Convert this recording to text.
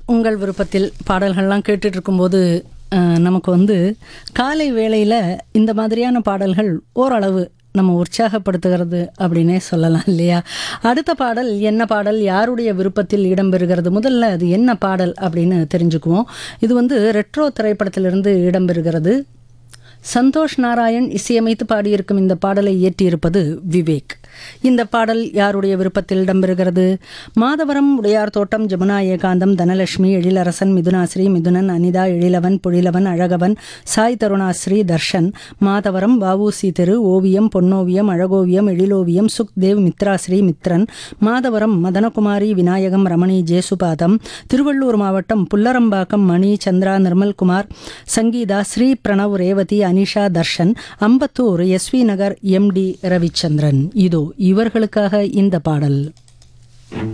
உங்கள் விருப்பத்தில் பாடல்கள்லாம் கேட்டுட்டு இருக்கும்போது அஹ், நமக்கு வந்து காலை வேளையில் இந்த மாதிரியான பாடல்கள் ஓரளவு நம்ம உற்சாகப்படுத்துகிறது அப்படின்னே சொல்லலாம் இல்லையா அடுத்த பாடல் என்ன பாடல் யாருடைய விருப்பத்தில் இடம்பெறுகிறது முதல்ல அது என்ன பாடல் அப்படின்னு தெரிஞ்சுக்குவோம் இது வந்து ரெட்ரோ திரைப்படத்திலிருந்து இடம்பெறுகிறது சந்தோஷ் நாராயண் இசையமைத்து பாடியிருக்கும் இந்த பாடலை இயற்றியிருப்பது விவேக் இந்த பாடல் யாருடைய விருப்பத்தில் இடம்பெறுகிறது மாதவரம் உடையார் தோட்டம் ஜமுனா ஏகாந்தம் தனலட்சுமி எழிலரசன் மிதுனாஸ்ரீ மிதுனன் அனிதா எழிலவன் பொழிலவன் அழகவன் சாய் தருணாஸ்ரீ தர்ஷன் மாதவரம் வஉசி தெரு ஓவியம் பொன்னோவியம் அழகோவியம் எழிலோவியம் சுக்தேவ் மித்ராஸ்ரீ மித்ரன் மாதவரம் மதனகுமாரி விநாயகம் ரமணி ஜேசுபாதம் திருவள்ளூர் மாவட்டம் புல்லரம்பாக்கம் மணி சந்திரா நிர்மல்குமார் சங்கீதா ஸ்ரீ பிரணவ் ரேவதி அனிஷா தர்ஷன் அம்பத்தூர் எஸ்வி நகர் எம்டி ரவிச்சந்திரன் இதோ இவர்களுக்காக இந்த பாடல்